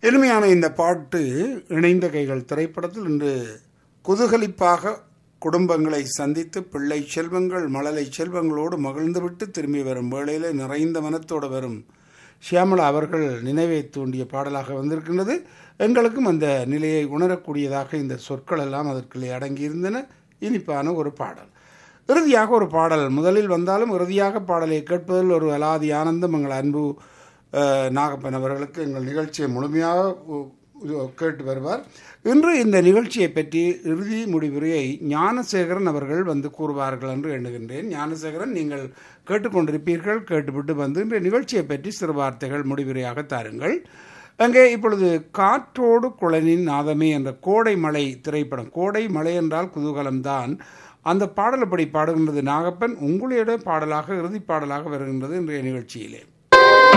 இனிமையான இந்த பாட்டு இணைந்த கைகள் திரைப்படத்தில் இன்று குதூகலிப்பாக குடும்பங்களை சந்தித்து பிள்ளை செல்வங்கள் மழலை செல்வங்களோடு மகிழ்ந்துவிட்டு திரும்பி வரும் வேளையில் நிறைந்த மனத்தோடு வரும் ஷியாமலா அவர்கள் நினைவை தூண்டிய பாடலாக வந்திருக்கின்றது எங்களுக்கும் அந்த நிலையை உணரக்கூடியதாக இந்த சொற்கள் எல்லாம் அதற்குள்ளே அடங்கியிருந்தன இனிப்பான ஒரு பாடல் இறுதியாக ஒரு பாடல் முதலில் வந்தாலும் இறுதியாக பாடலை கேட்பதில் ஒரு அலாதி ஆனந்தம் எங்கள் அன்பு அஹ், நாகப்பன் அவர்களுக்கு எங்கள் நிகழ்ச்சியை முழுமையாக உ- உ- கேட்டு வருவார் இன்று இந்த நிகழ்ச்சியை பற்றி இறுதி முடிவுரையை ஞானசேகரன் அவர்கள் வந்து கூறுவார்கள் என்று எண்ணுகின்றேன் ஞானசேகரன் நீங்கள் கேட்டுக்கொண்டிருப்பீர்கள் கேட்டுவிட்டு வந்து இந்த நிகழ்ச்சியை பற்றி சிறு வார்த்தைகள் முடிவுரையாக தாருங்கள் அங்கே இப்பொழுது காற்றோடு குழலின் நாதமே என்ற கோடை மலை திரைப்படம் கோடை மலை என்றால் குதூகலம்தான் அந்த பாடல் அப்படி பாடுகின்றது நாகப்பன் உங்களுடைய பாடலாக இறுதி பாடலாக வருகின்றது இன்றைய நிகழ்ச்சியிலே